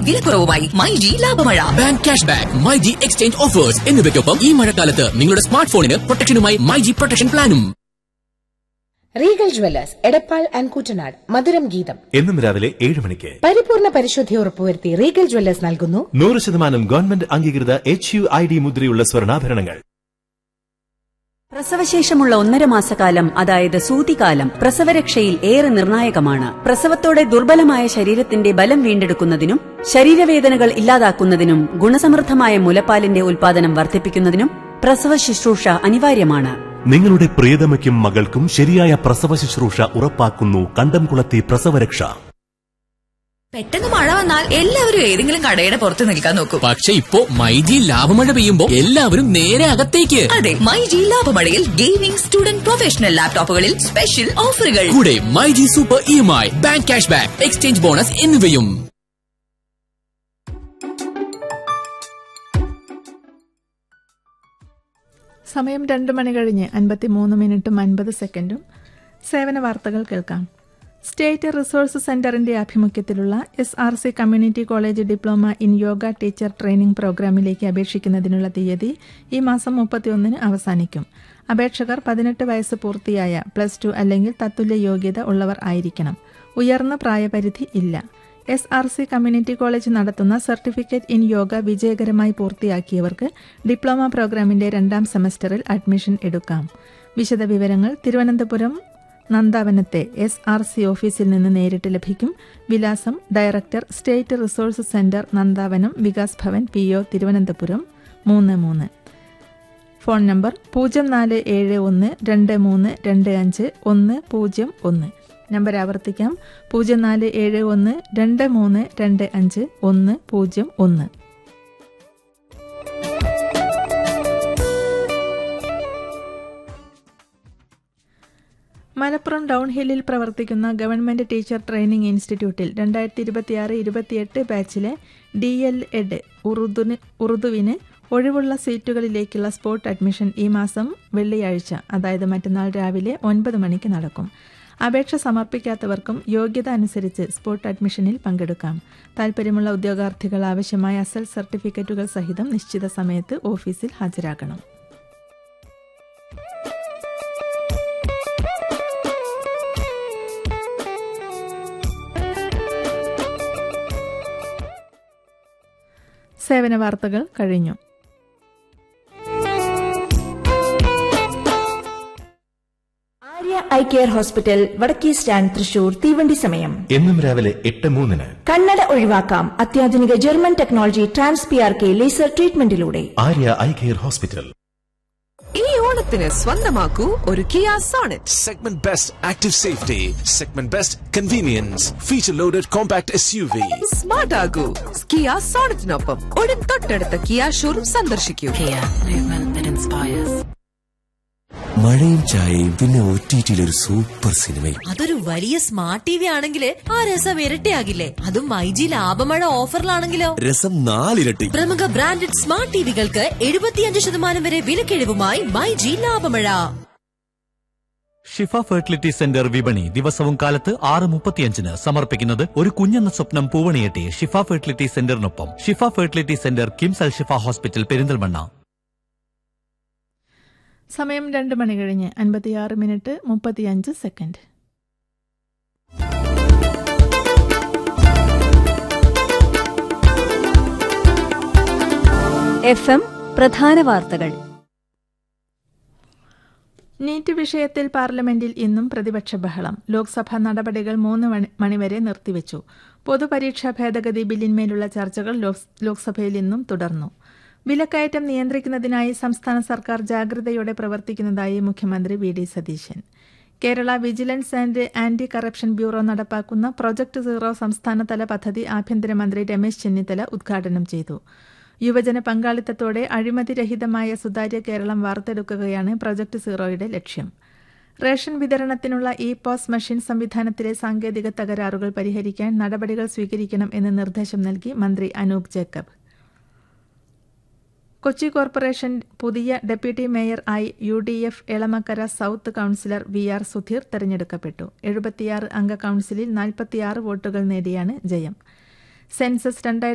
വിലക്കുറവുമായി myG ലാഭമഴ bank cash back my G exchange offers എന്നിവയ്ക്കൊപ്പം ഈ മഴക്കാലത്ത് നിങ്ങളുടെ സ്മാർട്ട് ഫോണിന് പ്രൊട്ടക്ഷനുമായി മൈ ജി പ്രൊട്ടക്ഷൻ പ്ലാനും Regal jewellers Edappal and Koottanad Madhuram Geetham എന്നും രാവിലെ ഏഴ് മണിക്ക് പരിപൂർണ പരിശുദ്ധി ഉറപ്പുവരുത്തി റീഗൽ ജ്വല്ലേഴ്സ് നൽകുന്നു നൂറ് ശതമാനം ഗവൺമെന്റ് അംഗീകൃത എച്ച് യു ഐ ഡി മുദ്രയുള്ള സ്വർണ്ണാഭരണങ്ങൾ പ്രസവശേഷമുള്ള ഒന്നര മാസക്കാലം അതായത് സൂതികാലം പ്രസവരക്ഷയിൽ ഏറെ നിർണായകമാണ് പ്രസവത്തോടെ ദുർബലമായ ശരീരത്തിന്റെ ബലം വീണ്ടെടുക്കുന്നതിനും ശരീരവേദനകൾ ഇല്ലാതാക്കുന്നതിനും ഗുണസമൃദ്ധമായ മുലപ്പാലിന്റെ ഉൽപാദനം വർദ്ധിപ്പിക്കുന്നതിനും പ്രസവ ശുശ്രൂഷ അനിവാര്യമാണ് നിങ്ങളുടെ പ്രിയതമയ്ക്കും മകൾക്കും ശരിയായ പ്രസവ ശുശ്രൂഷ ഉറപ്പാക്കുന്നു കണ്ടംകുളത്തെ പ്രസവരക്ഷ പെട്ടെന്ന് മഴ വന്നാൽ എല്ലാവരും ഏതെങ്കിലും കടയുടെ പുറത്ത് നിൽക്കാൻ നോക്കും പക്ഷെ ഇപ്പോ മൈ ജി ലാഭമഴ പെയ്യുമ്പോ എല്ലാവരും നേരെ അകത്തേക്ക് അതെ മൈജി ലാഭമഴയിൽ ഗെയിമിംഗ് സ്റ്റുഡന്റ് പ്രൊഫഷണൽ ലാപ്ടോപ്പുകളിൽ സ്പെഷ്യൽ ഓഫറുകൾ കൂടെ my G super E M I bank cash back exchange bonus എന്നിവയും സമയം രണ്ട് മണി കഴിഞ്ഞ് അൻപത്തിമൂന്ന് മിനിറ്റും അൻപത് സെക്കൻഡും സേവന വാർത്തകൾ കേൾക്കാം സ്റ്റേറ്റ് റിസോഴ്സ് സെന്ററിന്റെ ആഭിമുഖ്യത്തിലുള്ള S R C community college diploma in yoga teacher training പ്രോഗ്രാമിലേക്ക് അപേക്ഷിക്കുന്നതിനുള്ള തീയതി ഈ മാസം മുപ്പത്തിയൊന്നിന് അവസാനിക്കും അപേക്ഷകർ പതിനെട്ട് വയസ്സ് പൂർത്തിയായ പ്ലസ് ടു അല്ലെങ്കിൽ തത്തുല്യ യോഗ്യത ഉള്ളവർ ആയിരിക്കണം ഉയർന്ന പ്രായപരിധി ഇല്ല S R C community college നടത്തുന്ന സർട്ടിഫിക്കറ്റ് ഇൻ യോഗ വിജയകരമായി പൂർത്തിയാക്കിയവർക്ക് ഡിപ്ലോമ പ്രോഗ്രാമിന്റെ രണ്ടാം സെമസ്റ്ററിൽ അഡ്മിഷൻ എടുക്കാം വിശദവിവരങ്ങൾ തിരുവനന്തപുരം നന്ദാവനത്തെ എസ് ആർ സി ഓഫീസിൽ നിന്ന് നേരിട്ട് ലഭിക്കും വിലാസം director state resource centre Nandavanam Vikas Bhavan P O Thiruvananthapuram മൂന്ന് മൂന്ന് ഫോൺ നമ്പർ പൂജ്യം നാല് ഏഴ് ഒന്ന് രണ്ട് മൂന്ന് രണ്ട് അഞ്ച് ഒന്ന് പൂജ്യം ഒന്ന് നമ്പർ ആവർത്തിക്കാം പൂജ്യം നാല് ഏഴ് ഒന്ന് രണ്ട് മൂന്ന് രണ്ട് അഞ്ച് ഒന്ന് പൂജ്യം ഒന്ന് മലപ്പുറം ടൗൺ ഹില്ലിൽ പ്രവർത്തിക്കുന്ന ഗവൺമെന്റ് ടീച്ചർ ട്രെയിനിംഗ് ഇൻസ്റ്റിറ്റ്യൂട്ടിൽ രണ്ടായിരത്തി ഇരുപത്തിയാറ് ഇരുപത്തിയെട്ട് ബാച്ചിലെ ഡി എൽ എഡ് ഉറുദുന് ഉറുദുവിന് ഒഴിവുള്ള സീറ്റുകളിലേക്കുള്ള സ്പോട്ട് അഡ്മിഷൻ ഈ മാസം വെള്ളിയാഴ്ച അതായത് മറ്റന്നാൾ രാവിലെ ഒൻപത് മണിക്ക് നടക്കും അപേക്ഷ സമർപ്പിക്കാത്തവർക്കും യോഗ്യത അനുസരിച്ച് സ്പോട്ട് അഡ്മിഷനിൽ പങ്കെടുക്കാം താൽപ്പര്യമുള്ള ഉദ്യോഗാർത്ഥികൾ ആവശ്യമായ അസൽ സർട്ടിഫിക്കറ്റുകൾ സഹിതം നിശ്ചിത സമയത്ത് ഓഫീസിൽ ഹാജരാകണം സേവന വാർത്തകൾ കഴിഞ്ഞു ആര്യ ഐ കെയർ ഹോസ്പിറ്റൽ വടക്കേ സ്റ്റാൻഡ് തൃശൂർ തീവണ്ടി സമയം എന്നും രാവിലെ എട്ട് മൂന്നിന് കണ്ണട ഒഴിവാക്കാം അത്യാധുനിക German technology trans P R K laser ട്രീറ്റ്മെന്റിലൂടെ ആര്യ ഐ കെയർ ഹോസ്പിറ്റൽ ഈ ഓണത്തിന് സ്വന്തമാക്കൂ ഒരു Kia Sonet Segment Best Active Safety, Segment Best Convenience, Feature Loaded Compact SUV. Smart ആകൂ കിയ സോണറ്റിനൊപ്പം ഉടൻ തൊട്ടടുത്ത കിയ ഷോറൂം സന്ദർശിക്കൂ മഴയും ചായയും പിന്നെ ഒ ടി ഒരു സൂപ്പർ സിനിമയും അതൊരു വലിയ സ്മാർട്ട് ടി വി ആണെങ്കിൽ ആ രസം ഇരട്ടിയാകില്ലേ അതും മൈജി ലാഭമഴ ഓഫറിലാണെങ്കിലോ രസം നാലിരട്ടി പ്രമുഖ ബ്രാൻഡഡ് സ്മാർട്ട് ടിവികൾക്ക് എഴുപത്തിയഞ്ച് ശതമാനം വരെ വിലക്കിഴിവുമായി മൈജി ലാഭമഴ ഷിഫ ഫെർട്ടിലിറ്റി സെന്റർ വിപണി ദിവസവും കാലത്ത് ആറ് മുപ്പത്തിയഞ്ചിന് സമർപ്പിക്കുന്നത് ഒരു കുഞ്ഞെന്ന സ്വപ്നം പൂവണിയെട്ടി ഷിഫ ഫെർട്ടിലിറ്റി സെന്ററിനൊപ്പം Shifa fertility centre KIMS Al Shifa hospital Perinthalmanna സമയം രണ്ട് മണി കഴിഞ്ഞ് അൻപത്തിയാറ് മിനിറ്റ് മുപ്പത്തിയഞ്ച് സെക്കൻഡ് എഫ് എം പ്രധാന വാർത്തകൾ നീറ്റ് വിഷയത്തിൽ പാർലമെന്റിൽ ഇന്നും പ്രതിപക്ഷ ബഹളം ലോക്സഭാ നടപടികൾ മൂന്ന് മണി- മണിവരെ നിർത്തിവെച്ചു പൊതുപരീക്ഷാ ഭേദഗതി ബില്ലിന്മേലുള്ള ചർച്ചകൾ ലോക്സ്- ലോക്സഭയിൽ ഇന്നും തുടർന്നു വിലക്കയറ്റം നിയന്ത്രിക്കുന്നതിനായി സംസ്ഥാന സർക്കാർ ജാഗ്രതയോടെ പ്രവർത്തിക്കുന്നതായി മുഖ്യമന്ത്രി V D Satheesan Kerala vigilance and anti corruption bureau നടപ്പാക്കുന്ന പ്രൊജക്ട് സീറോ സംസ്ഥാനതല പദ്ധതി ആഭ്യന്തരമന്ത്രി രമേശ് ചെന്നിത്തല ഉദ്ഘാടനം ചെയ്തു യുവജന പങ്കാളിത്തത്തോടെ അഴിമതിരഹിതമായ സുതാര്യ കേരളം വാർത്തെടുക്കുകയാണ് പ്രൊജക്ട് സീറോയുടെ ലക്ഷ്യം റേഷൻ വിതരണത്തിനുള്ള ഇ പോസ് മെഷീൻ സംവിധാനത്തിലെ സാങ്കേതിക തകരാറുകൾ പരിഹരിക്കാൻ നടപടികൾ സ്വീകരിക്കണം എന്ന് നിർദ്ദേശം നൽകി മന്ത്രി അനൂപ് ജേക്കബ് കൊച്ചി കോർപ്പറേഷൻ പുതിയ ഡെപ്യൂട്ടി മേയർ ആയി U D F Elamakkara south councillor V R Sudheer തെരഞ്ഞെടുക്കപ്പെട്ടു എഴുപത്തിയാറ് അംഗ കൌൺസിലിൽ നാൽപ്പത്തിയാറ് വോട്ടുകൾ നേടിയാണ് ജയം സെൻസസ് രണ്ടായിരത്തി